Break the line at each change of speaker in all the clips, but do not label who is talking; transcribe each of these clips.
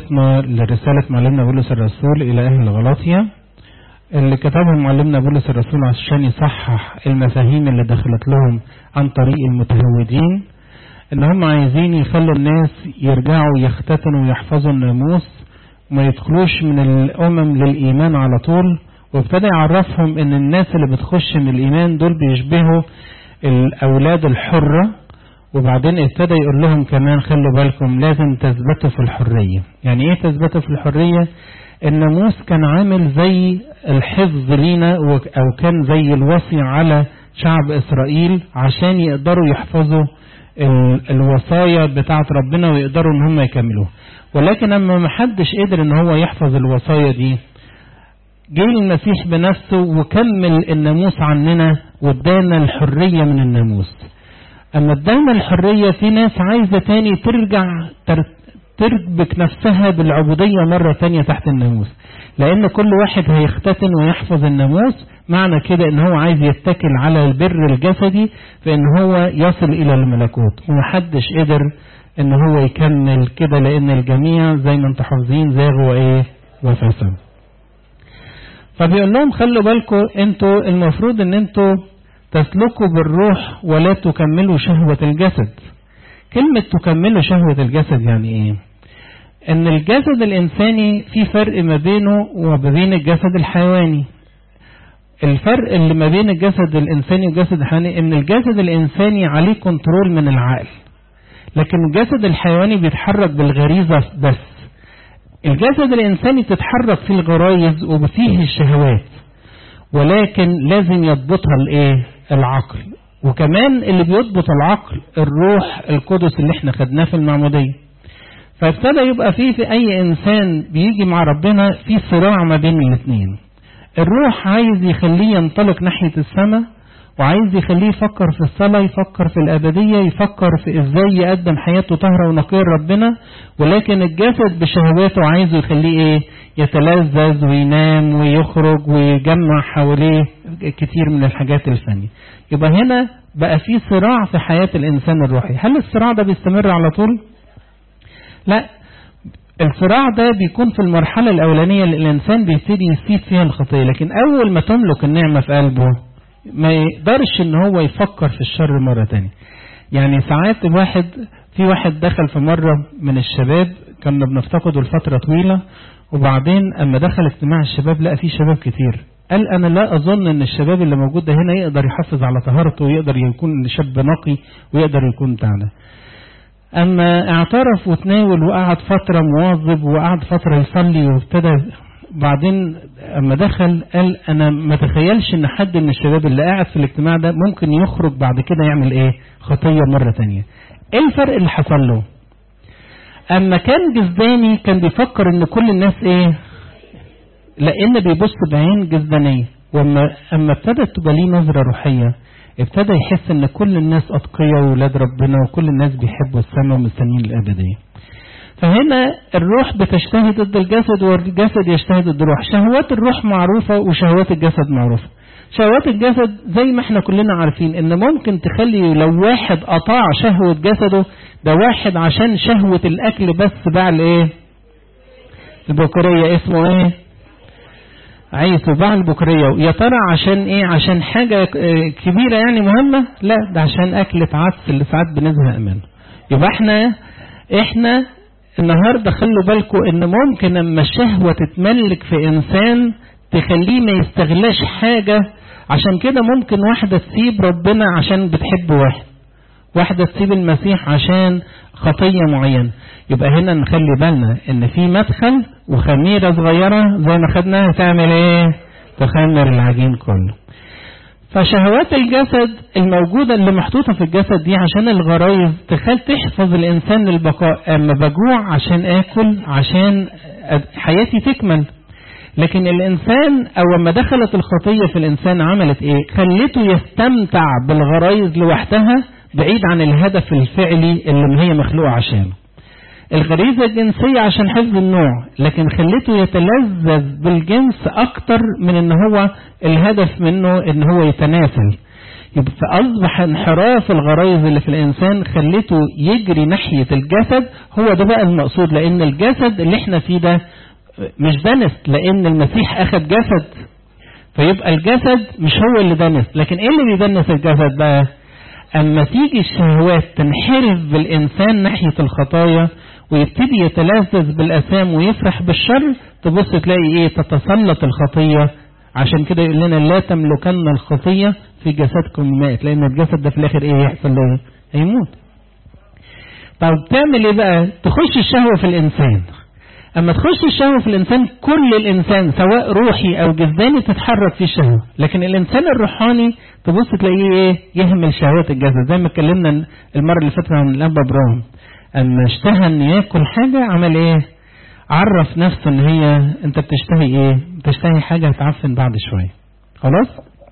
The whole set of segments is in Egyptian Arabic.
دراستنا لرسالة معلمنا بولس الرسول إلى أهل غلاطيا اللي كتبها معلمنا بولس الرسول عشان يصحح المفاهيم اللي دخلت لهم عن طريق المتهودين ان هم عايزين يخلوا الناس يرجعوا يختتنوا ويحفظوا الناموس وما يدخلوش من الامم للايمان على طول وابتدى يعرفهم ان الناس اللي بتخش من الايمان دول بيشبهوا الاولاد الحره وبعدين ابتدى يقول لهم كمان خلوا بالكم لازم تثبتوا في الحريه يعني ايه تثبتوا في الحريه الناموس كان عامل زي الحفظ لينا او كان زي الوصي على شعب اسرائيل عشان يقدروا يحفظوا الوصايا بتاعت ربنا ويقدروا ان هم يكملوها ولكن اما ما حدش قدر ان هو يحفظ الوصايا دي جه المسيح بنفسه وكمل الناموس عننا وادانا الحرية من الناموس اما ادانا الحرية في ناس عايزة تاني ترجع تربك نفسها بالعبودية مرة تانية تحت الناموس لان كل واحد هيختتن ويحفظ الناموس معنى كده ان هو عايز يتكل على البر الجسدي فان هو يصل الى الملكوت ومحدش قدر ان هو يكمل كده لان الجميع زي ما انتم حافظين زاغوا ايه وفسدوا فبيقول لهم خلوا بالكم انتوا المفروض ان انتوا تسلكوا بالروح ولا تكملوا شهوة الجسد كلمة تكملوا شهوة الجسد يعني ايه ان الجسد الانساني في فرق ما بينه وما بين الجسد الحيواني الفرق اللي ما بين الجسد الانساني والجسد الحيواني ان الجسد الانساني عليه كنترول من العقل لكن الجسد الحيواني بيتحرك بالغريزة بس الجسد الإنساني تتحرك في الغرايز وفيه الشهوات ولكن لازم يضبطها الايه العقل وكمان اللي بيضبط العقل الروح القدس اللي احنا خدناه في المعمودية فابتدى يبقى فيه في اي انسان بيجي مع ربنا في صراع ما بين الاثنين الروح عايز يخليه ينطلق ناحية السماء وعايز يخليه يفكر في الصلاة يفكر في الأبدية يفكر في إزاي يقدم حياته طهرة ونقية ربنا ولكن الجسد بشهواته عايزه يخليه إيه يتلذذ وينام ويخرج ويجمع حواليه كتير من الحاجات الفانية يبقى هنا بقى في صراع في حياة الإنسان الروحي هل الصراع ده بيستمر على طول؟ لا الصراع ده بيكون في المرحلة الأولانية اللي الإنسان بيبتدي يسيب فيها الخطية لكن أول ما تملك النعمة في قلبه ما يقدرش ان هو يفكر في الشر مرة تانية يعني ساعات واحد في واحد دخل في مرة من الشباب كنا بنفتقده لفترة طويلة وبعدين اما دخل اجتماع الشباب لقى فيه شباب كتير قال انا لا اظن ان الشباب اللي موجود ده هنا يقدر يحافظ على طهارته ويقدر يكون شاب نقي ويقدر يكون بتاعنا اما اعترف وتناول وقعد فترة مواظب وقعد فترة يصلي وابتدى بعدين اما دخل قال انا ما تخيلش ان حد من الشباب اللي قاعد في الاجتماع ده ممكن يخرج بعد كده يعمل ايه خطية مرة تانية ايه الفرق اللي حصل له اما كان جزداني كان بيفكر ان كل الناس ايه لان بيبص بعين جزدانية واما اما ابتدت تبقى ليه نظرة روحية ابتدى يحس ان كل الناس اتقياء وولاد ربنا وكل الناس بيحبوا السماء ومستنيين الابديه فهنا الروح بتجتهد ضد الجسد والجسد يجتهد ضد الروح شهوات الروح معروفة وشهوات الجسد معروفة شهوات الجسد زي ما احنا كلنا عارفين ان ممكن تخلي لو واحد قطع شهوة جسده ده واحد عشان شهوة الاكل بس باع الايه البكرية اسمه ايه عيسو باع البكرية يا ترى عشان ايه عشان حاجة كبيرة يعني مهمة لا ده عشان اكلة عدس اللي ساعات بنزهق منه يبقى احنا احنا النهاردة خلوا بالكم ان ممكن اما الشهوة تتملك في انسان تخليه ما يستغلاش حاجة عشان كده ممكن واحدة تسيب ربنا عشان بتحب واحد واحدة تسيب المسيح عشان خطية معينة يبقى هنا نخلي بالنا ان في مدخل وخميرة صغيرة زي ما خدناها تعمل ايه تخمر العجين كله فشهوات الجسد الموجودة اللي محطوطة في الجسد دي عشان الغرايز تخل تحفظ الإنسان للبقاء أما بجوع عشان آكل عشان حياتي تكمل لكن الإنسان أو لما دخلت الخطية في الإنسان عملت إيه خلته يستمتع بالغرايز لوحدها بعيد عن الهدف الفعلي اللي هي مخلوقة عشانه الغريزة الجنسية عشان حفظ النوع لكن خلته يتلذذ بالجنس أكتر من إن هو الهدف منه إن هو يتناسل يبقى فأصبح انحراف الغرائز اللي في الإنسان خلته يجري ناحية الجسد هو ده بقى المقصود لأن الجسد اللي احنا فيه ده مش دنس لأن المسيح أخذ جسد فيبقى الجسد مش هو اللي دنس لكن ايه اللي بيدنس الجسد بقى اما تيجي الشهوات تنحرف بالانسان ناحية الخطايا ويبتدي يتلذذ بالاثام ويفرح بالشر تبص تلاقي ايه تتسلط الخطية عشان كده يقول لنا لا تملكن الخطية في جسدكم مات لان الجسد ده في الاخر ايه يحصل له هيموت طب تعمل ايه بقى تخش الشهوة في الانسان اما تخش الشهوة في الانسان كل الانسان سواء روحي او جسداني تتحرك في الشهوة لكن الانسان الروحاني تبص تلاقيه ايه يهمل شهوات الجسد زي ما اتكلمنا المرة اللي فاتت عن الاب ابراهيم اما اشتهى ان ياكل حاجة عمل ايه عرف نفسه ان هي انت بتشتهي ايه بتشتهي حاجة هتعفن بعد شوية خلاص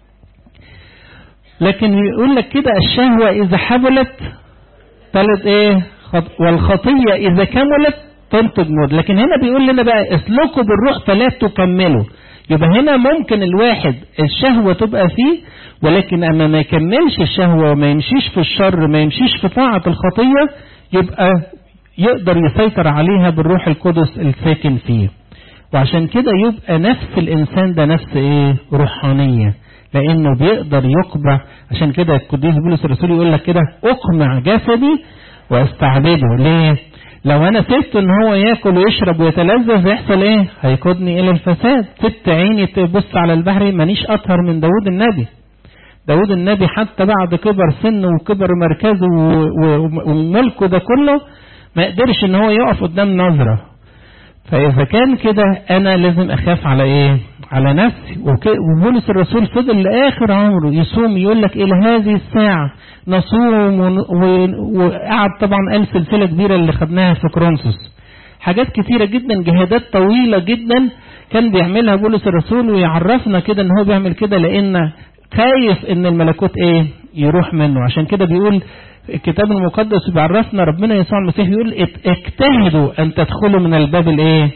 لكن يقول لك كده الشهوة اذا حبلت ثالث ايه والخطية اذا كملت تنتج موت لكن هنا بيقول لنا بقى اسلكوا بالروح فلا تكملوا يبقى هنا ممكن الواحد الشهوة تبقى فيه ولكن اما ما يكملش الشهوة وما يمشيش في الشر ما يمشيش في طاعة الخطية يبقى يقدر يسيطر عليها بالروح القدس الساكن فيه وعشان كده يبقى نفس الانسان ده نفس ايه روحانية لانه بيقدر يقبع عشان كده القديس بولس الرسول يقول لك كده اقمع جسدي واستعبده ليه لو انا سبت ان هو ياكل ويشرب ويتلذذ يحصل ايه هيقودني الى الفساد سبت عيني تبص على البحر مانيش اطهر من داود النبي داود النبي حتى بعد كبر سنه وكبر مركزه وملكه ده كله ما قدرش ان هو يقف قدام نظرة فاذا كان كده انا لازم اخاف على ايه على نفسي وبولس الرسول فضل لاخر عمره يصوم يقول لك الى هذه الساعه نصوم وقعد طبعا قال سلسله كبيره اللي خدناها في كرونسوس حاجات كتيره جدا جهادات طويله جدا كان بيعملها بولس الرسول ويعرفنا كده ان هو بيعمل كده لان خايف ان الملكوت ايه يروح منه عشان كده بيقول الكتاب المقدس بيعرفنا ربنا يسوع المسيح يقول اجتهدوا ان تدخلوا من الباب الايه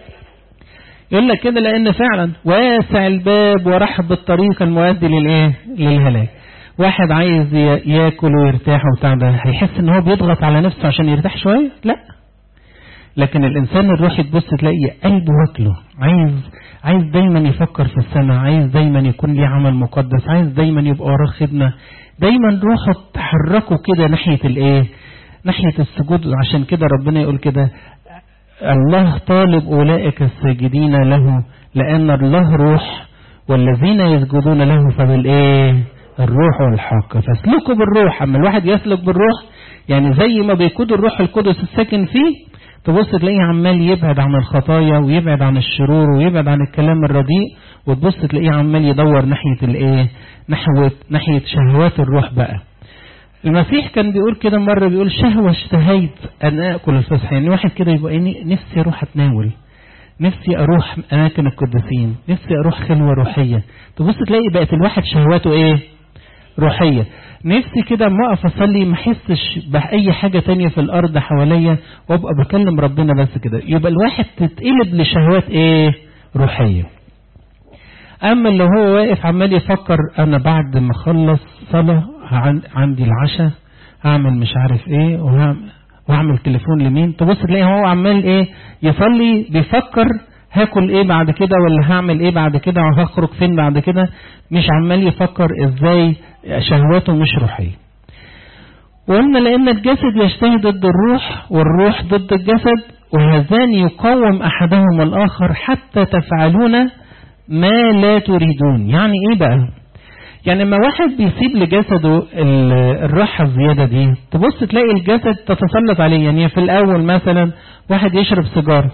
يقول لك كده لان فعلا واسع الباب ورحب الطريق المؤدي للايه للهلاك واحد عايز ياكل ويرتاح وبتاع ده هيحس ان هو بيضغط على نفسه عشان يرتاح شويه لا لكن الانسان الروحي تبص تلاقي قلبه واكله عايز عايز دايما يفكر في السماء عايز دايما يكون ليه عمل مقدس عايز دايما يبقى وراه خدمه دايما روحه تحركه كده ناحيه الايه ناحيه السجود عشان كده ربنا يقول كده الله طالب أولئك الساجدين له لأن الله روح والذين يسجدون له فبالإيه الروح والحق فاسلكوا بالروح أما الواحد يسلك بالروح يعني زي ما بيقود الروح القدس الساكن فيه تبص تلاقيه عمال يبعد عن الخطايا ويبعد عن الشرور ويبعد عن الكلام الرديء وتبص تلاقيه عمال يدور ناحية الايه نحو ناحية شهوات الروح بقى المسيح كان بيقول كده مرة بيقول شهوة اشتهيت أن آكل الفصح يعني واحد كده يبقى إيه نفسي أروح أتناول نفسي أروح أماكن القديسين نفسي أروح خلوة روحية تبص تلاقي بقت الواحد شهواته إيه روحية نفسي كده ما أقف أصلي ما أحسش بأي حاجة تانية في الأرض حواليا وأبقى بكلم ربنا بس كده يبقى الواحد تتقلب لشهوات إيه روحية أما اللي هو واقف عمال يفكر أنا بعد ما أخلص صلاة عندي العشاء هعمل مش عارف إيه وهعمل, وهعمل تليفون لمين تبص تلاقيه هو عمال إيه يصلي بيفكر هاكل ايه بعد كده ولا هعمل ايه بعد كده وهخرج فين بعد كده مش عمال يفكر ازاي شهواته مش روحية وقلنا لان الجسد يجتهد ضد الروح والروح ضد الجسد وهذان يقاوم احدهما الاخر حتى تفعلون ما لا تريدون يعني ايه بقى يعني لما واحد بيسيب لجسده الراحة الزيادة دي تبص تلاقي الجسد تتسلط عليه يعني في الاول مثلا واحد يشرب سيجاره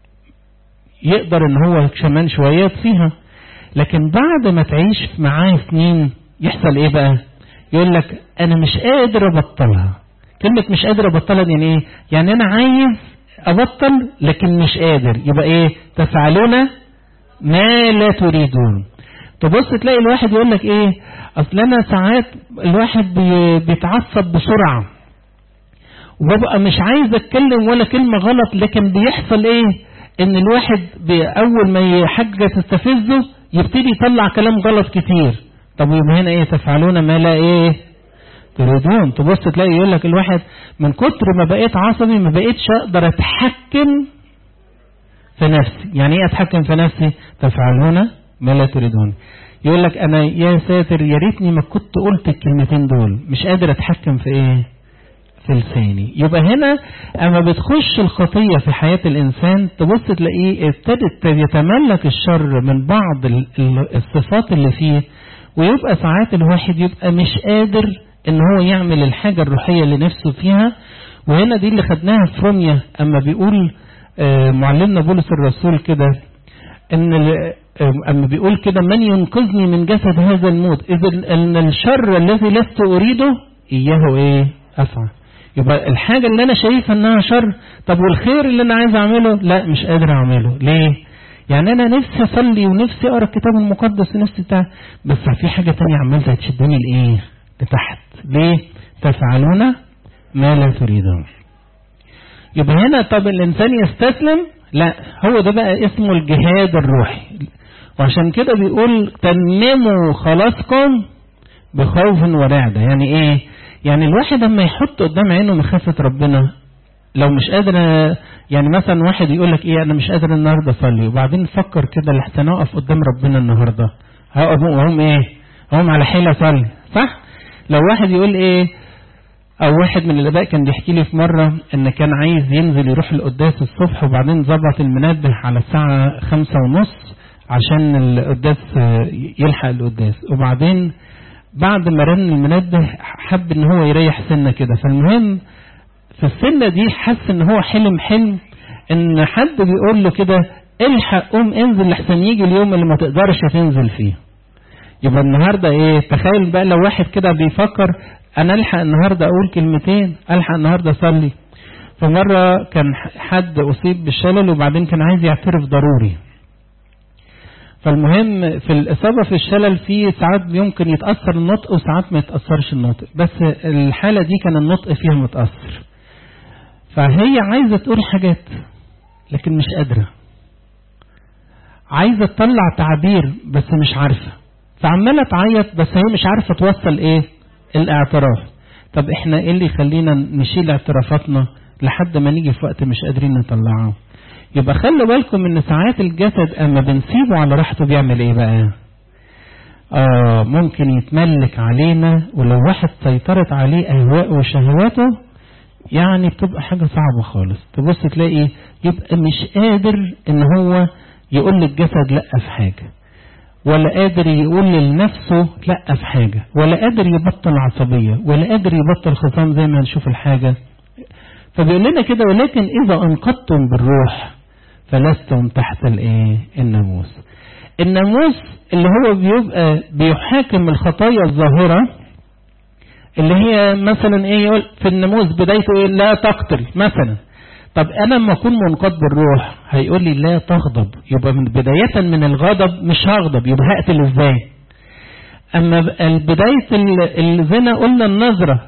يقدر ان هو كمان شوية يطفيها لكن بعد ما تعيش معاه سنين يحصل ايه بقى يقول لك انا مش قادر ابطلها كلمة مش قادر ابطلها يعني ايه يعني انا عايز ابطل لكن مش قادر يبقى ايه تفعلون ما لا تريدون تبص تلاقي الواحد يقول لك ايه اصل انا ساعات الواحد بي بيتعصب بسرعة وببقى مش عايز اتكلم ولا كلمة غلط لكن بيحصل ايه ان الواحد اول ما حاجة تستفزه يبتدي يطلع كلام غلط كتير طب يبقى هنا ايه تفعلون ما لا ايه تريدون تبص تلاقي يقول لك الواحد من كتر ما بقيت عصبي ما بقيتش اقدر اتحكم في نفسي يعني ايه اتحكم في نفسي تفعلون ما لا تريدون يقول لك انا يا ساتر يا ريتني ما كنت قلت الكلمتين دول مش قادر اتحكم في ايه في لساني يبقى هنا اما بتخش الخطية في حياة الانسان تبص تلاقيه ابتدت يتملك الشر من بعض الصفات اللي فيه ويبقى ساعات الواحد يبقى مش قادر ان هو يعمل الحاجة الروحية اللي نفسه فيها وهنا دي اللي خدناها في روميا اما بيقول معلمنا بولس الرسول كده ان اما بيقول كده من ينقذني من جسد هذا الموت اذا ان الشر الذي لست اريده اياه ايه افعل يبقى الحاجة اللي انا شايفها انها شر طب والخير اللي انا عايز اعمله لا مش قادر اعمله ليه يعني انا نفسي اصلي ونفسي اقرا الكتاب المقدس ونفسي بتاع بس في حاجة تانية عمالة تشدني لايه لتحت ليه تفعلون ما لا تريدون يبقى هنا طب الانسان يستسلم لا هو ده بقى اسمه الجهاد الروحي وعشان كده بيقول تنموا خلاصكم بخوف ورعدة يعني ايه يعني الواحد لما يحط قدام عينه مخافة ربنا لو مش قادر يعني مثلا واحد يقول لك ايه انا مش قادر النهارده اصلي وبعدين فكر كده لحسن اقف قدام ربنا النهارده هقف وهم ايه هم على حيله اصلي صح لو واحد يقول ايه او واحد من الاباء كان بيحكي لي في مره ان كان عايز ينزل يروح القداس الصبح وبعدين ظبط المنبه على الساعه خمسة ونص عشان القداس يلحق القداس وبعدين بعد ما رن المنبه حب ان هو يريح سنه كده فالمهم في السنه دي حس ان هو حلم حلم ان حد بيقول له كده الحق قوم انزل لحسن يجي اليوم اللي ما تقدرش تنزل فيه يبقى النهارده ايه تخيل بقى لو واحد كده بيفكر انا الحق النهارده اقول كلمتين الحق النهارده اصلي فمره كان حد اصيب بالشلل وبعدين كان عايز يعترف ضروري فالمهم في الإصابة في الشلل في ساعات يمكن يتأثر النطق وساعات ما يتأثرش النطق بس الحالة دي كان النطق فيها متأثر فهي عايزة تقول حاجات لكن مش قادرة عايزة تطلع تعبير بس مش عارفة فعمالة تعيط بس هي مش عارفة توصل ايه الاعتراف طب احنا ايه اللي يخلينا نشيل اعترافاتنا لحد ما نيجي في وقت مش قادرين نطلعه يبقى خلوا بالكم ان ساعات الجسد اما بنسيبه على راحته بيعمل ايه بقى اه ممكن يتملك علينا ولو واحد سيطرت عليه اهواءه وشهواته يعني بتبقى حاجة صعبة خالص تبص تلاقي يبقى مش قادر ان هو يقول للجسد لا في حاجة ولا قادر يقول لنفسه لا في حاجة ولا قادر يبطل عصبية ولا قادر يبطل خصام زي ما هنشوف الحاجة فبيقول لنا كده ولكن إذا أنقذتم بالروح فلستم تحت الايه الناموس الناموس اللي هو بيبقى بيحاكم الخطايا الظاهرة اللي هي مثلا ايه يقول في الناموس بدايته ايه لا تقتل مثلا طب انا لما اكون منقاد بالروح هيقول لي لا تغضب يبقى من بداية من الغضب مش هغضب يبقى هقتل ازاي اما بداية الزنا قلنا النظرة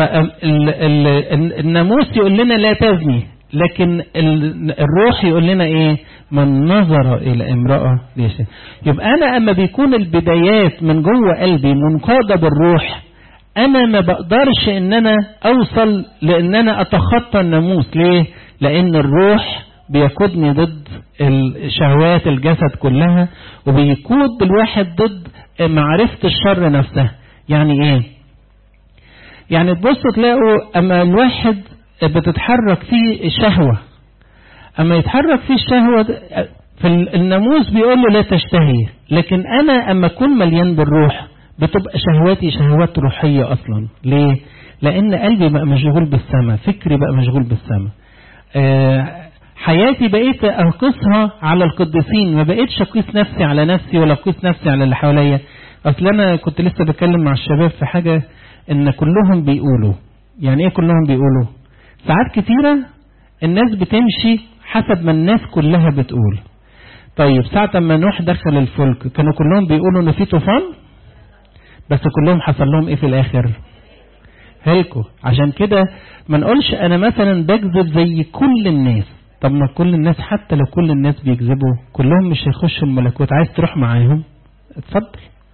فالناموس يقول لنا لا تزني لكن الروح يقول لنا ايه من نظر الى امرأة ليش يبقى انا اما بيكون البدايات من جوه قلبي منقادة بالروح انا ما بقدرش ان انا اوصل لان انا اتخطى الناموس ليه لان الروح بيقودني ضد شهوات الجسد كلها وبيقود الواحد ضد معرفة الشر نفسها يعني ايه يعني تبصوا تلاقوا اما الواحد بتتحرك فيه شهوة اما يتحرك فيه الشهوة في الناموس بيقول له لا تشتهي لكن انا اما اكون مليان بالروح بتبقى شهواتي شهوات روحية اصلا ليه لان قلبي بقى مشغول بالسماء فكري بقى مشغول بالسماء أه حياتي بقيت أقيسها على القديسين ما بقيتش أقيس نفسي على نفسي ولا أقيس نفسي على اللي حواليا أصل أنا كنت لسه بتكلم مع الشباب في حاجة إن كلهم بيقولوا يعني إيه كلهم بيقولوا ساعات كتيرة الناس بتمشي حسب ما الناس كلها بتقول طيب ساعة ما نوح دخل الفلك كانوا كلهم بيقولوا إن في طوفان بس كلهم حصل لهم إيه في الآخر هلكوا عشان كده ما نقولش أنا مثلا بكذب زي كل الناس طب ما كل الناس حتى لو كل الناس بيكذبوا كلهم مش هيخشوا الملكوت عايز تروح معاهم اتفضل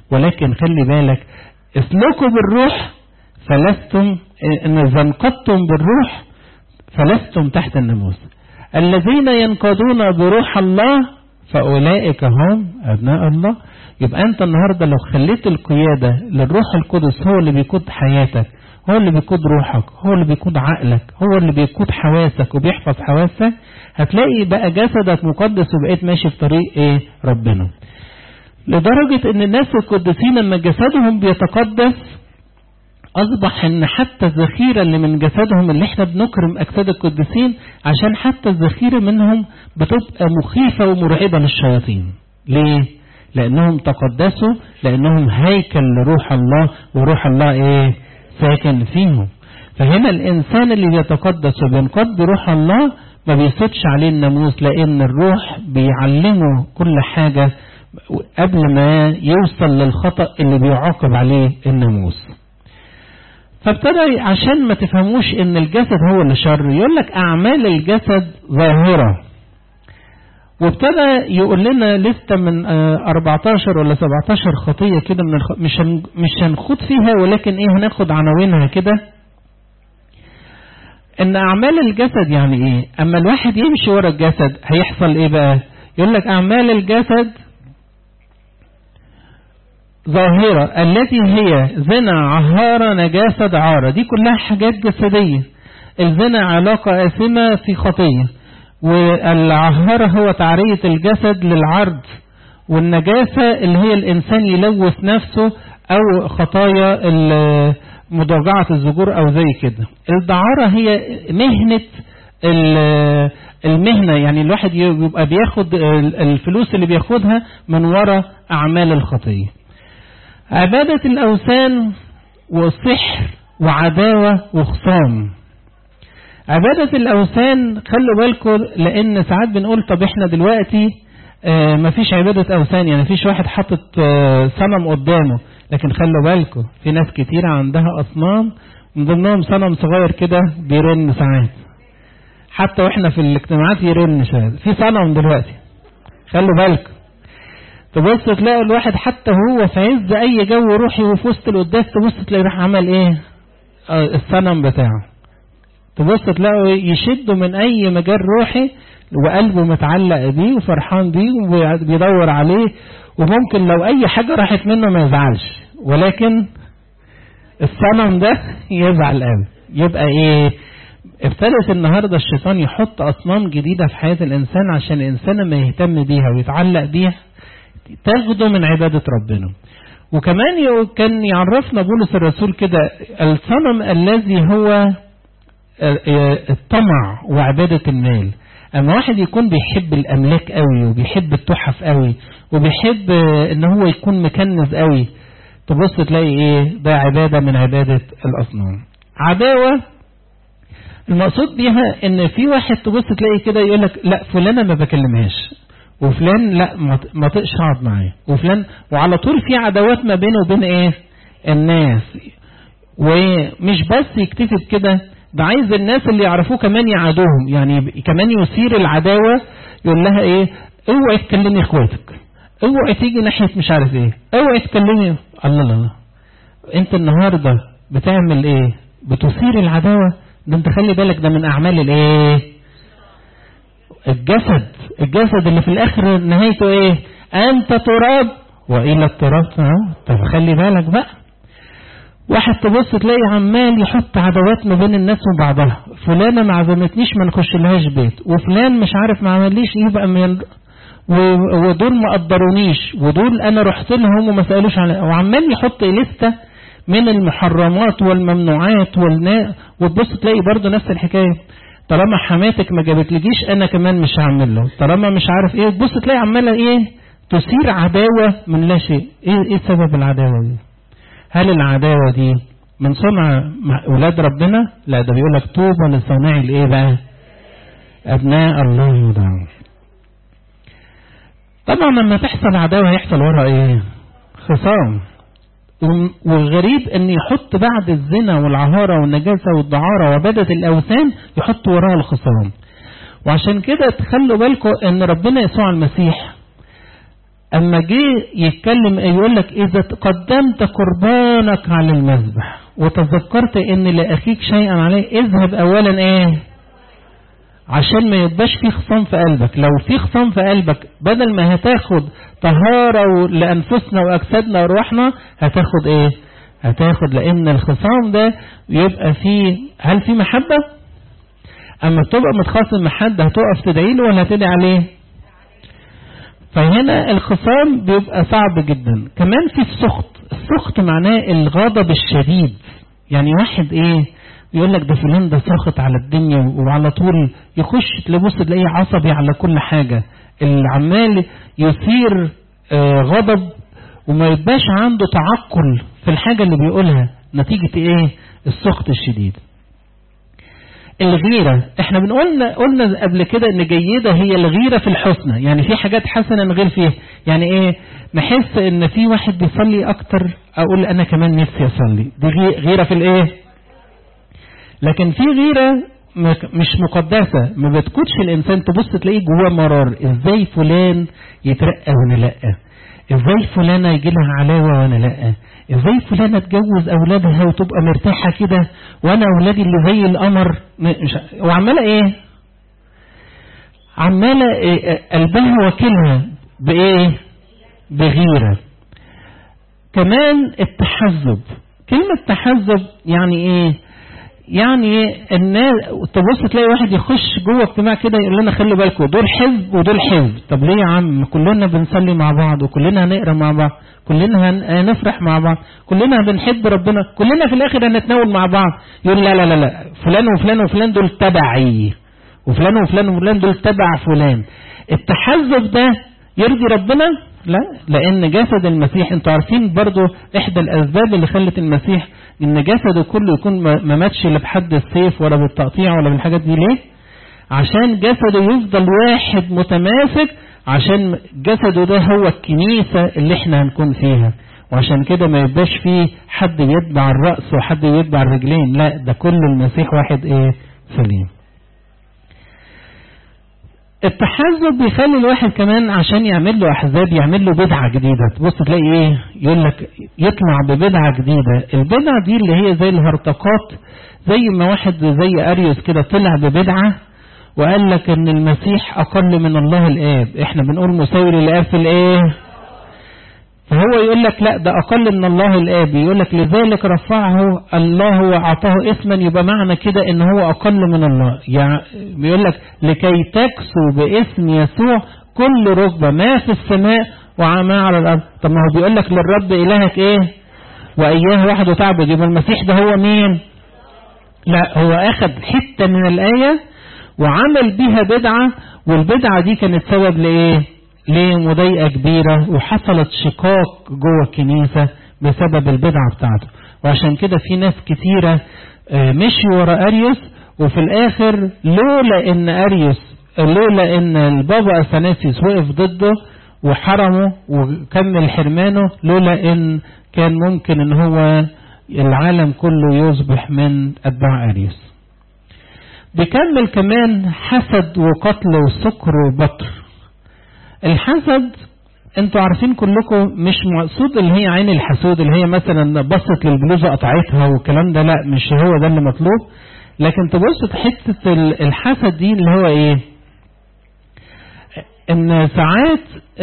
ولكن خلي بالك اسلكوا بالروح فلستم ان اذا انقضتم بالروح فلستم تحت الناموس الذين ينقضون بروح الله فاولئك هم ابناء الله يبقى انت النهارده لو خليت القياده للروح القدس هو اللي بيقود حياتك هو اللي بيقود روحك هو اللي بيقود عقلك هو اللي بيقود حواسك وبيحفظ حواسك هتلاقي بقى جسدك مقدس وبقيت ماشي في طريق ايه ربنا لدرجة ان الناس القديسين لما جسدهم بيتقدس اصبح ان حتى الذخيرة اللي من جسدهم اللي احنا بنكرم اجساد القديسين عشان حتى الذخيرة منهم بتبقى مخيفة ومرعبة للشياطين ليه لانهم تقدسوا لانهم هيكل لروح الله وروح الله ايه ساكن فيهم فهنا الانسان اللي بيتقدس وبينقض بروح الله ما بيسدش عليه الناموس لان الروح بيعلمه كل حاجة قبل ما يوصل للخطأ اللي بيعاقب عليه الناموس فابتدى عشان ما تفهموش ان الجسد هو اللي شر يقول لك اعمال الجسد ظاهرة وابتدى يقول لنا لستة من 14 ولا 17 خطية كده من الخ... مش هن... مش هنخوض فيها ولكن ايه هناخد عناوينها كده ان اعمال الجسد يعني ايه اما الواحد يمشي ورا الجسد هيحصل ايه بقى يقول لك اعمال الجسد ظاهرة التي هي زنا عهارة نجاسة دعارة دي كلها حاجات جسدية الزنا علاقة آثمة في خطية والعهارة هو تعرية الجسد للعرض والنجاسة اللي هي الإنسان يلوث نفسه أو خطايا مضاجعة الزجور أو زي كده الدعارة هي مهنة المهنة يعني الواحد يبقى بياخد الفلوس اللي بياخدها من وراء أعمال الخطية عبادة الأوثان وسحر وعداوة وخصام عبادة الأوثان خلوا بالكم لأن ساعات بنقول طب احنا دلوقتي اه مفيش عبادة أوثان يعني مفيش واحد حاطط اه صنم قدامه لكن خلوا بالكم في ناس كتيرة عندها أصنام من ضمنهم صنم صغير كده بيرن ساعات حتى واحنا في الاجتماعات يرن شوية في صنم دلوقتي خلوا بالكم تبص تلاقي الواحد حتى هو في عز اي جو روحي وفي وسط القداس تبص تلاقي راح عمل ايه اه الصنم بتاعه تبص تلاقوا يشده من اي مجال روحي وقلبه متعلق بيه وفرحان بيه وبيدور عليه وممكن لو اي حاجة راحت منه ما يزعلش ولكن الصنم ده يزعل قوي يبقى ايه ابتدت النهاردة الشيطان يحط اصنام جديدة في حياة الانسان عشان الانسان ما يهتم بيها ويتعلق بيها تاخده من عبادة ربنا وكمان كان يعرفنا بولس الرسول كده الصنم الذي هو الطمع وعبادة المال اما واحد يكون بيحب الاملاك قوي وبيحب التحف قوي وبيحب ان هو يكون مكنز قوي تبص تلاقي ايه ده عبادة من عبادة الاصنام عداوة المقصود بيها ان في واحد تبص تلاقي كده يقول لك لا فلانة ما بكلمهاش وفلان لا ما تقش اقعد معاه وفلان وعلى طول في عداوات ما بينه وبين ايه الناس ومش بس يكتفي بكده ده عايز الناس اللي يعرفوه كمان يعادوهم يعني كمان يثير العداوة يقول لها ايه اوعي تكلمي اخواتك اوعي تيجي ناحية مش عارف ايه اوعي تكلمي الله الله انت النهاردة بتعمل ايه بتثير العداوة ده انت خلي بالك ده من اعمال الايه الجسد الجسد اللي في الاخر نهايته ايه انت تراب والى التراب طب خلي بالك بقى واحد تبص تلاقي عمال يحط عداوات ما بين الناس وبعضها فلانه ما عزمتنيش ما نخش لهاش بيت وفلان مش عارف ما عمليش يبقى من ودول ما قدرونيش ودول انا رحت لهم وما سالوش على وعمال يحط لسته من المحرمات والممنوعات والنا وتبص تلاقي برضه نفس الحكايه طالما حماتك ما جابتلجيش انا كمان مش هعمل له طالما مش عارف ايه تبص تلاقي عماله ايه تثير عداوه من لا شيء ايه ايه سبب العداوه دي هل العداوه دي من صنع اولاد ربنا لا ده بيقول لك طوبى لصانعي الايه بقى ابناء الله يدعون طبعا لما تحصل عداوه هيحصل ورا ايه خصام والغريب ان يحط بعد الزنا والعهارة والنجاسة والدعارة وعبادة الاوثان يحط وراها الخصام وعشان كده تخلوا بالكم ان ربنا يسوع المسيح اما جه يتكلم يقول لك اذا قدمت قربانك على المذبح وتذكرت ان لاخيك شيئا عليه اذهب اولا ايه عشان ما يبقاش في خصام في قلبك لو في خصام في قلبك بدل ما هتاخد طهارة لأنفسنا وأجسادنا وروحنا هتاخد إيه هتاخد لأن الخصام ده يبقى فيه هل في محبة أما تبقى متخاصم مع حد هتقف تدعي له ولا هتدعي عليه فهنا الخصام بيبقى صعب جدا كمان في السخط السخط معناه الغضب الشديد يعني واحد ايه يقول لك ده فلان ده ساخط على الدنيا وعلى طول يخش تلبس تلاقيه عصبي على كل حاجة اللي عمال يثير آه غضب وما يبقاش عنده تعقل في الحاجة اللي بيقولها نتيجة ايه السخط الشديد الغيرة احنا بنقولنا قلنا قبل كده ان جيدة هي الغيرة في الحسنى يعني في حاجات حسنة نغير فيها يعني ايه نحس ان في واحد بيصلي اكتر اقول انا كمان نفسي اصلي دي غيرة في الايه لكن في غيرة مش مقدسة ما بتكونش الإنسان تبص تلاقيه جواه مرار إزاي فلان يترقى وأنا لأ إزاي فلانة يجي لها علاوة وأنا لأ إزاي فلانة تجوز أولادها وتبقى مرتاحة كده وأنا أولادي اللي زي القمر مش وعمالة إيه عمالة إيه قلبها واكلها بإيه بغيرة كمان التحزب كلمة تحزب يعني إيه يعني الناس تبص تلاقي واحد يخش جوه اجتماع كده يقول لنا خلوا بالكم دول حزب ودول حزب طب ليه يا عم كلنا بنصلي مع بعض وكلنا هنقرا مع بعض كلنا هنفرح مع بعض كلنا بنحب ربنا كلنا في الاخر هنتناول مع بعض يقول لا لا لا لا فلان وفلان وفلان دول تبعي وفلان وفلان وفلان دول تبع فلان التحزب ده يرضي ربنا لا لان جسد المسيح انتوا عارفين برضو احدى الاسباب اللي خلت المسيح ان جسده كله يكون ما ماتش لا بحد السيف ولا بالتقطيع ولا بالحاجات دي ليه عشان جسده يفضل واحد متماسك عشان جسده ده هو الكنيسة اللي احنا هنكون فيها وعشان كده ما يبقاش فيه حد يتبع الرأس وحد يتبع الرجلين لا ده كل المسيح واحد ايه سليم التحزب بيخلي الواحد كمان عشان يعمل له احزاب يعمل له بدعه جديده تبص تلاقي ايه يقول لك يطلع ببدعه جديده البدعه دي اللي هي زي الهرطقات زي ما واحد زي اريوس كده طلع ببدعه وقال لك ان المسيح اقل من الله الاب احنا بنقول مساوي للاب في الايه فهو يقول لك لا ده اقل من الله الاب يقول لك لذلك رفعه الله واعطاه اسما يبقى معنى كده ان هو اقل من الله يعني بيقول لك لكي تكسو باسم يسوع كل ركبه ما في السماء وما على الارض طب ما هو بيقول لك للرب الهك ايه واياه وحده تعبد يبقى المسيح ده هو مين لا هو اخذ حته من الايه وعمل بيها بدعه والبدعه دي كانت سبب لايه لمضايقة كبيرة وحصلت شقاق جوه الكنيسة بسبب البدعة بتاعته وعشان كده في ناس كتيرة مشي ورا أريوس وفي الآخر لولا إن أريوس لولا إن البابا أثناسيوس وقف ضده وحرمه وكمل حرمانه لولا إن كان ممكن إن هو العالم كله يصبح من أتباع أريوس بيكمل كمان حسد وقتل وسكر وبطر الحسد انتوا عارفين كلكم مش مقصود اللي هي عين الحسود اللي هي مثلا بصت للبلوزه قطعتها والكلام ده لا مش هو ده اللي مطلوب لكن تبص حته الحسد دي اللي هو ايه ان ساعات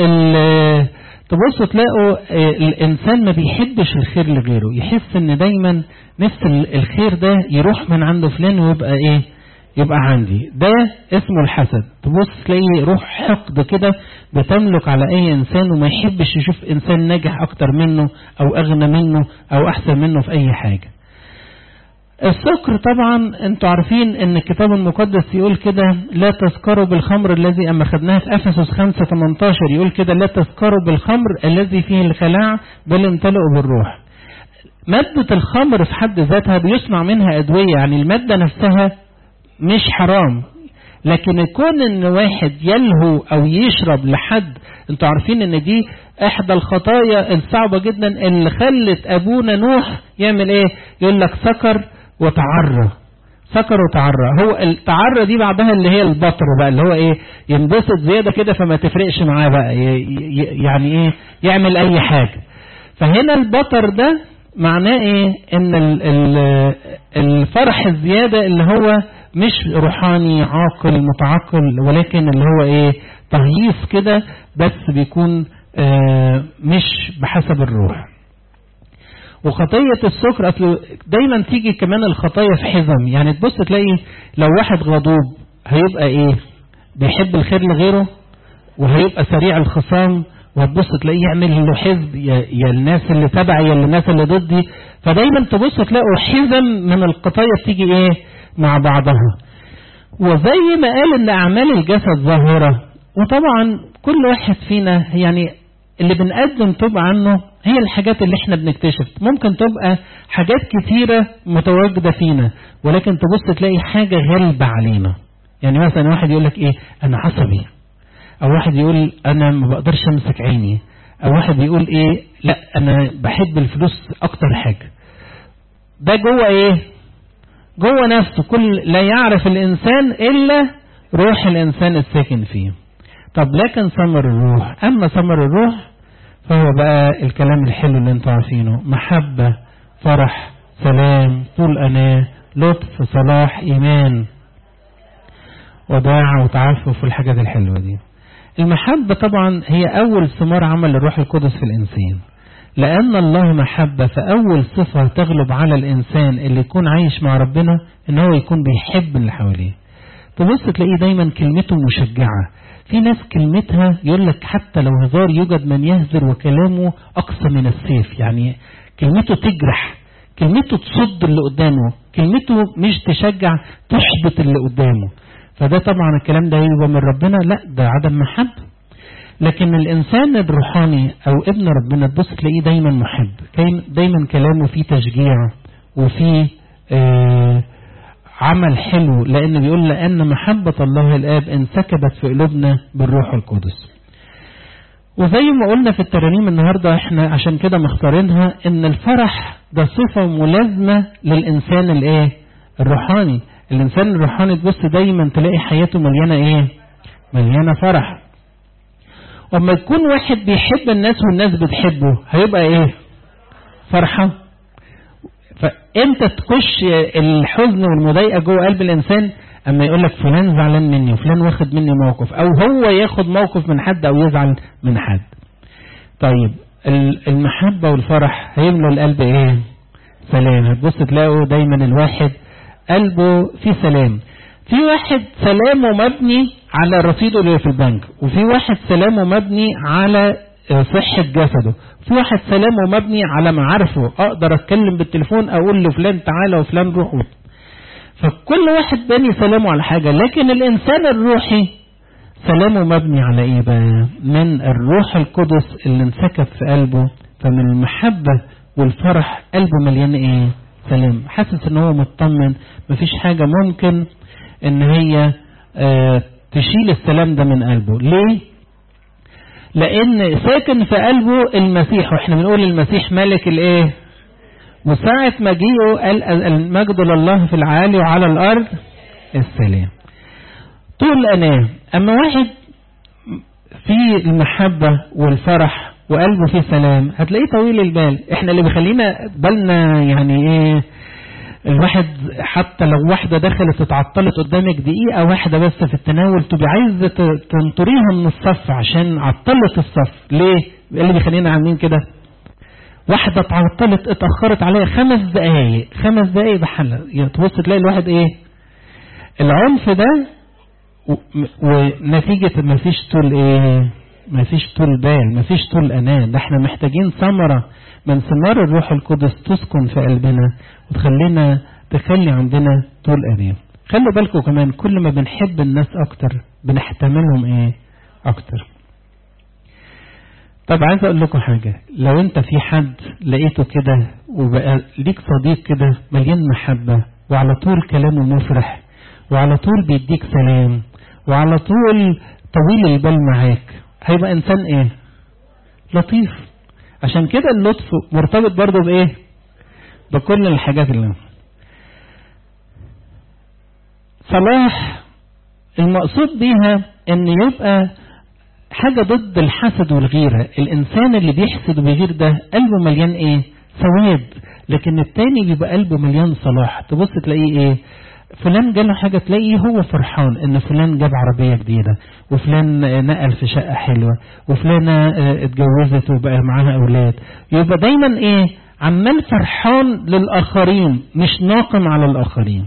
تبص تلاقوا الانسان ما بيحبش الخير لغيره يحس ان دايما نفس الخير ده يروح من عنده فلان ويبقى ايه يبقى عندي ده اسمه الحسد تبص تلاقي روح حقد كده بتملك على اي انسان وما يحبش يشوف انسان ناجح اكتر منه او اغنى منه او احسن منه في اي حاجة السكر طبعا انتوا عارفين ان الكتاب المقدس يقول كده لا تسكروا بالخمر الذي اما خدناها في افسس 5 18 يقول كده لا تسكروا بالخمر الذي فيه الخلاع بل امتلئوا بالروح مادة الخمر في حد ذاتها بيصنع منها أدوية يعني المادة نفسها مش حرام لكن يكون ان واحد يلهو او يشرب لحد انتوا عارفين ان دي احدى الخطايا الصعبة جدا اللي خلت ابونا نوح يعمل ايه يقول لك سكر وتعرى سكر وتعرى هو التعرى دي بعدها اللي هي البطر بقى اللي هو ايه ينبسط زيادة كده فما تفرقش معاه بقى يعني ايه يعمل اي حاجة فهنا البطر ده معناه ايه ان الفرح الزيادة اللي هو مش روحاني عاقل متعقل ولكن اللي هو ايه تهييص كده بس بيكون آه مش بحسب الروح وخطية السكر أصل دايما تيجي كمان الخطايا في حزم يعني تبص تلاقي لو واحد غضوب هيبقى ايه بيحب الخير لغيره وهيبقى سريع الخصام وهتبص تلاقيه يعمل له حزب يا, يا الناس اللي تبعي يا الناس اللي ضدي فدايما تبص تلاقوا حزم من القطايا بتيجي ايه مع بعضها وزي ما قال ان اعمال الجسد ظاهرة وطبعا كل واحد فينا يعني اللي بنقدم توب عنه هي الحاجات اللي احنا بنكتشف ممكن تبقى حاجات كتيرة متواجدة فينا ولكن تبص تلاقي حاجة غالبة علينا يعني مثلا واحد يقول لك ايه انا عصبي او واحد يقول انا ما بقدرش امسك عيني او واحد يقول ايه لا انا بحب الفلوس اكتر حاجة ده جوه ايه جوه نفسه كل لا يعرف الانسان الا روح الانسان الساكن فيه طب لكن ثمر الروح اما ثمر الروح فهو بقى الكلام الحلو اللي انتوا عارفينه محبة فرح سلام طول أناة لطف صلاح إيمان وداعة وتعفف والحاجات الحلوة دي المحبة طبعا هي أول ثمار عمل الروح القدس في الإنسان لأن الله محبة فأول صفة تغلب على الإنسان اللي يكون عايش مع ربنا إن هو يكون بيحب اللي حواليه تبص تلاقيه دايما كلمته مشجعة في ناس كلمتها يقول لك حتى لو هزار يوجد من يهزر وكلامه أقصى من السيف يعني كلمته تجرح كلمته تصد اللي قدامه كلمته مش تشجع تحبط اللي قدامه فده طبعا الكلام ده يبقى من ربنا لا ده عدم محبة لكن الإنسان الروحاني أو ابن ربنا تبص تلاقيه دايما محب دايما كلامه فيه تشجيع وفيه آه عمل حلو لأن بيقول لأن محبة الله الآب انسكبت في قلوبنا بالروح القدس وزي ما قلنا في الترانيم النهاردة احنا عشان كده مختارينها ان الفرح ده صفة ملازمة للإنسان الايه الروحاني الإنسان الروحاني تبص دايما تلاقي حياته مليانة ايه مليانة فرح وما يكون واحد بيحب الناس والناس بتحبه هيبقى ايه فرحة فامتى تخش الحزن والمضايقه جوه قلب الانسان اما يقول لك فلان زعلان مني وفلان واخد مني موقف او هو ياخد موقف من حد او يزعل من حد طيب المحبه والفرح هيملوا القلب ايه سلام هتبص تلاقوا دايما الواحد قلبه فيه سلام في واحد سلامه مبني على رصيده اللي في البنك وفي واحد سلامه مبني على صحة جسده في واحد سلامه مبني على معارفه اقدر اتكلم بالتليفون اقول لفلان تعالى وفلان روح فكل واحد بني سلامه على حاجة لكن الانسان الروحي سلامه مبني على ايه بقى من الروح القدس اللي انسكب في قلبه فمن المحبة والفرح قلبه مليان ايه سلام حاسس ان هو مطمن مفيش حاجة ممكن ان هي اه تشيل السلام ده من قلبه ليه لان ساكن في قلبه المسيح واحنا بنقول المسيح ملك الايه وساعة مجيئه قال المجد لله في العالي وعلى الارض السلام طول انام اما واحد في المحبة والفرح وقلبه فيه سلام هتلاقيه طويل البال احنا اللي بيخلينا بالنا يعني ايه الواحد حتى لو واحدة دخلت اتعطلت قدامك دقيقة واحدة بس في التناول تبقى عايزة تنطريها من الصف عشان عطلت الصف ليه؟ ايه اللي بيخلينا عاملين كده؟ واحدة اتعطلت اتأخرت عليها خمس دقايق خمس دقايق بحلها يعني تبص تلاقي الواحد ايه؟ العنف ده ونتيجة ما فيش طول ايه؟ ما فيش طول بال ما فيش طول امان ده احنا محتاجين ثمرة من ثمار الروح القدس تسكن في قلبنا وتخلينا تخلي عندنا طول أنام خلوا بالكم كمان كل ما بنحب الناس أكتر بنحتملهم إيه أكتر طب عايز أقول لكم حاجة لو أنت في حد لقيته كده وبقى ليك صديق كده مليان محبة وعلى طول كلامه مفرح وعلى طول بيديك سلام وعلى طول طويل البال معاك هيبقى إنسان إيه لطيف عشان كده اللطف مرتبط برضه بإيه بكل الحاجات اللي صلاح المقصود بيها ان يبقى حاجة ضد الحسد والغيرة الانسان اللي بيحسد وبيغير ده قلبه مليان ايه سواد لكن التاني بيبقى قلبه مليان صلاح تبص تلاقيه ايه فلان جاله حاجة تلاقيه هو فرحان ان فلان جاب عربية جديدة وفلان نقل في شقة حلوة وفلانة اتجوزت وبقى معاها اولاد يبقى دايما ايه عمال فرحان للاخرين مش ناقم على الاخرين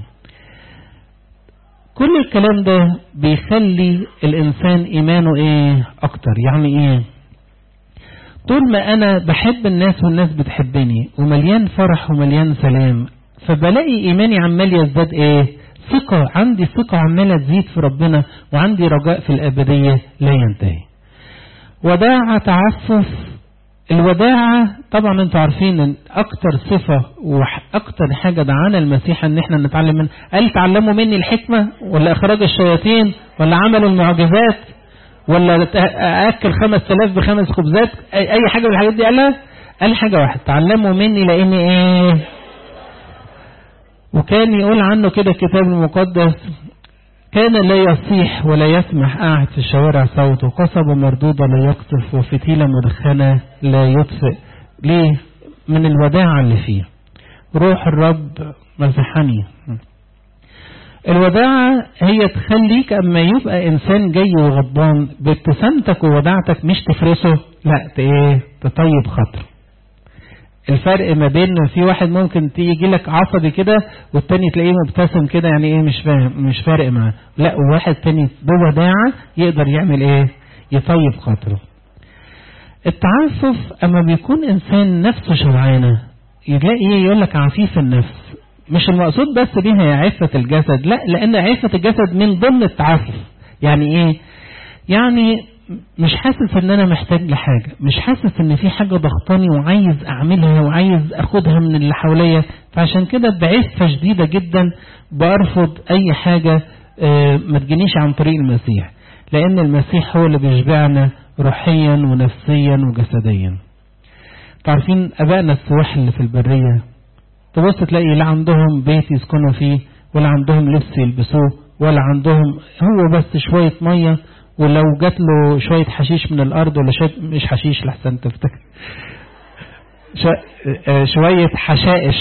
كل الكلام ده بيخلي الانسان ايمانه ايه اكتر يعني ايه طول ما انا بحب الناس والناس بتحبني ومليان فرح ومليان سلام فبلاقي ايماني عمال يزداد ايه ثقة عندي ثقة عمالة تزيد في ربنا وعندي رجاء في الابدية لا ينتهي وداعة تعفف الوداعة طبعا انتوا عارفين ان اكتر صفة واكتر حاجة دعانا المسيح ان احنا نتعلم من قال تعلموا مني الحكمة ولا اخراج الشياطين ولا عمل المعجزات ولا اكل خمس تلاف بخمس خبزات اي, اي حاجة من الحاجات دي قالها قال حاجة واحد تعلموا مني لاني ايه وكان يقول عنه كده الكتاب المقدس كان لا يصيح ولا يسمح قاعد في الشوارع صوته قصبة مردودة لا يقصف وفتيلة مدخنة لا يطفئ ليه من الوداعة اللي فيه روح الرب مسحني الوداعة هي تخليك اما يبقى انسان جاي وغضبان بابتسامتك ووداعتك مش تفرسه لا ايه تطيب خاطره الفرق ما بين في واحد ممكن تيجي لك عصبي كده والتاني تلاقيه مبتسم كده يعني ايه مش فاهم مش فارق معاه لا وواحد تاني بوداعة يقدر يعمل ايه يطيب خاطره التعفف اما بيكون انسان نفسه شبعانة يلاقي ايه يقول لك عفيف النفس مش المقصود بس بيها يا عفة الجسد لا لان عفة الجسد من ضمن التعفف يعني ايه يعني مش حاسس ان انا محتاج لحاجة مش حاسس ان في حاجة ضغطاني وعايز اعملها وعايز اخدها من اللي حواليا فعشان كده بعفة شديدة جدا برفض اي حاجة ما تجينيش عن طريق المسيح لان المسيح هو اللي بيشبعنا روحيا ونفسيا وجسديا تعرفين ابائنا السواح اللي في البرية تبص تلاقي لا عندهم بيت يسكنوا فيه ولا عندهم لبس يلبسوه ولا عندهم هو بس شوية مية ولو جات له شوية حشيش من الأرض ولا شوية مش حشيش لحسن تفتكر شوية حشائش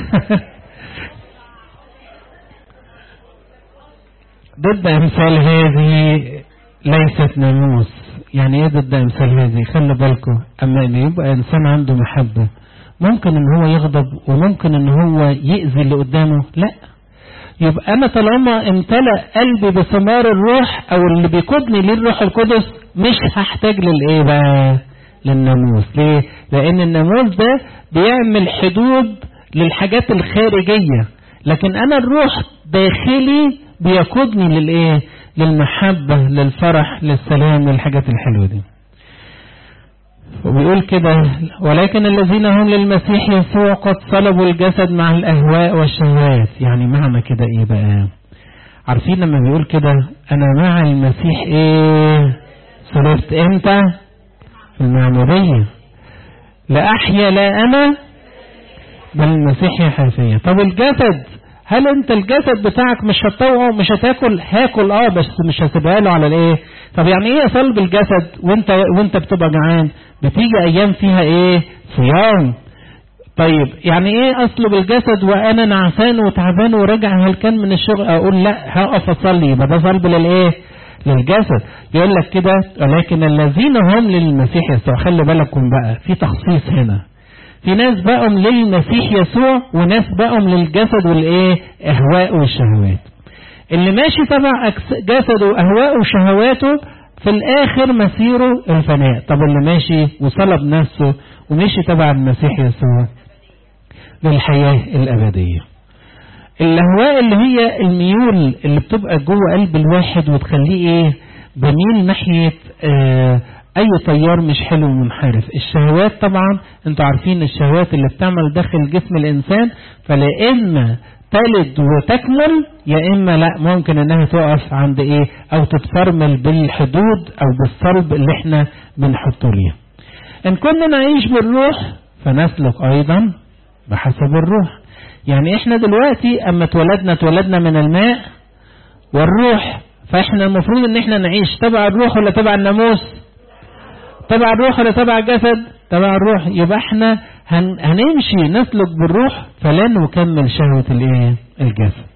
ضد أمثال هذه ليست ناموس يعني ايه ضد أمثال هذه خلي بالكم أما إن يبقى إنسان عنده محبة ممكن إن هو يغضب وممكن إن هو يأذي اللي قدامه لا يبقى أنا طالما امتلأ قلبي بثمار الروح أو اللي بيقودني ليه الروح القدس مش هحتاج للإيه بقى للناموس ليه لأن الناموس ده بيعمل حدود للحاجات الخارجية لكن أنا الروح داخلي بيقودني للإيه للمحبة للفرح للسلام للحاجات الحلوة دي وبيقول كده ولكن الذين هم للمسيح يسوع قد صلبوا الجسد مع الأهواء والشهوات يعني معنى كده ايه بقى عارفين لما بيقول كده انا مع المسيح ايه صلبت امتى في المعمودية لا احيا لا انا بل المسيح يحيا فيا طب الجسد هل انت الجسد بتاعك مش هتطوعه مش هتاكل هاكل اه بس مش هسيبها له على الايه طب يعني ايه صلب الجسد وانت وانت بتبقى جعان بتيجي ايام فيها ايه صيام طيب يعني ايه اصلب الجسد وانا نعسان وتعبان وراجع هلكان من الشغل اقول لا هقف اصلي يبقى ده صلب للايه للجسد يقول لك كده ولكن الذين هم للمسيح يسوع خلي بالكم بقى في تخصيص هنا في ناس بقوا للمسيح يسوع وناس بقوا للجسد والايه اهواء والشهوات اللي ماشي تبع جسده واهواءه وشهواته في الاخر مسيره الفناء طب اللي ماشي وصلب نفسه ومشي تبع المسيح يسوع للحياة الابدية الاهواء اللي هي الميول اللي بتبقى جوه قلب الواحد وتخليه ايه بميل ناحية آه اي طيار مش حلو ومنحرف الشهوات طبعا انتوا عارفين الشهوات اللي بتعمل داخل جسم الانسان فلا اما تلد وتكمل يا اما لا ممكن انها تقف عند ايه او تتفرمل بالحدود او بالصلب اللي احنا بنحطه ليها ان كنا نعيش بالروح فنسلك ايضا بحسب الروح يعني احنا دلوقتي اما اتولدنا اتولدنا من الماء والروح فاحنا المفروض ان احنا نعيش تبع الروح ولا تبع الناموس تبع الروح ولا تبع الجسد تبع الروح يبقى احنا هن هنمشي نسلك بالروح فلا نكمل شهوة الايه الجسد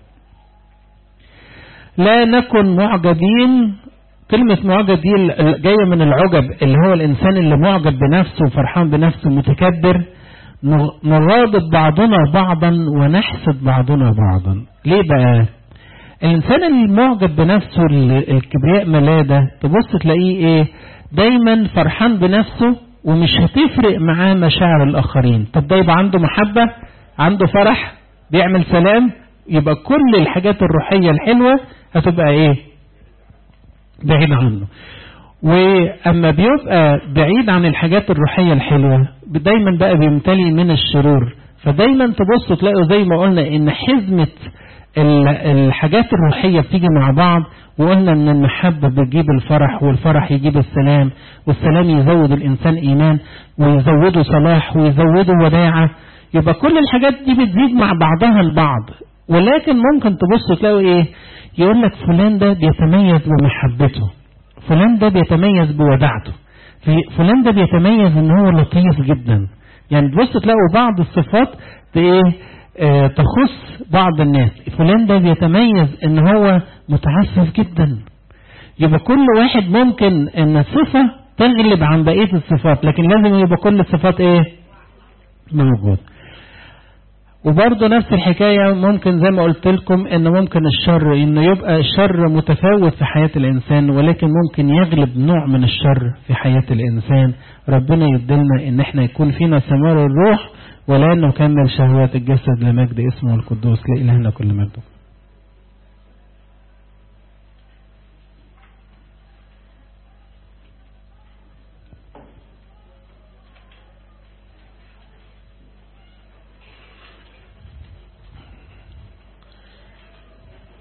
لا نكن معجبين كلمة معجب دي جاية من العجب اللي هو الإنسان اللي معجب بنفسه وفرحان بنفسه متكبر نغاضب بعضنا بعضا ونحسد بعضنا بعضا ليه بقى الإنسان المعجب بنفسه الكبرياء ملادة تبص تلاقيه إيه دايما فرحان بنفسه ومش هتفرق معاه مشاعر الآخرين طب ده يبقى عنده محبة عنده فرح بيعمل سلام يبقى كل الحاجات الروحية الحلوة هتبقى إيه بعيد عنه وأما بيبقى بعيد عن الحاجات الروحية الحلوة دايما بقى بيمتلي من الشرور فدايما تبصوا تلاقوا زي ما قلنا ان حزمة الحاجات الروحية بتيجي مع بعض وقلنا ان المحبة بتجيب الفرح والفرح يجيب السلام والسلام يزود الانسان ايمان ويزوده صلاح ويزوده وداعة يبقى كل الحاجات دي بتزيد مع بعضها البعض ولكن ممكن تبصوا تلاقوا ايه يقول لك فلان ده بيتميز بمحبته فلان ده بيتميز بوداعته فلان ده بيتميز ان هو لطيف جدا يعني تبص تلاقوا بعض الصفات ايه اه تخص بعض الناس فلان ده بيتميز ان هو متعفف جدا يبقى كل واحد ممكن ان صفة تغلب عن بقية الصفات لكن لازم يبقى كل الصفات ايه موجود وبرضه نفس الحكاية ممكن زي ما قلت لكم ان ممكن الشر ان يبقى الشر متفاوت في حياة الانسان ولكن ممكن يغلب نوع من الشر في حياة الانسان ربنا يدلنا ان احنا يكون فينا ثمار الروح ولا نكمل شهوات الجسد لمجد اسمه القدوس لإلهنا كل مجد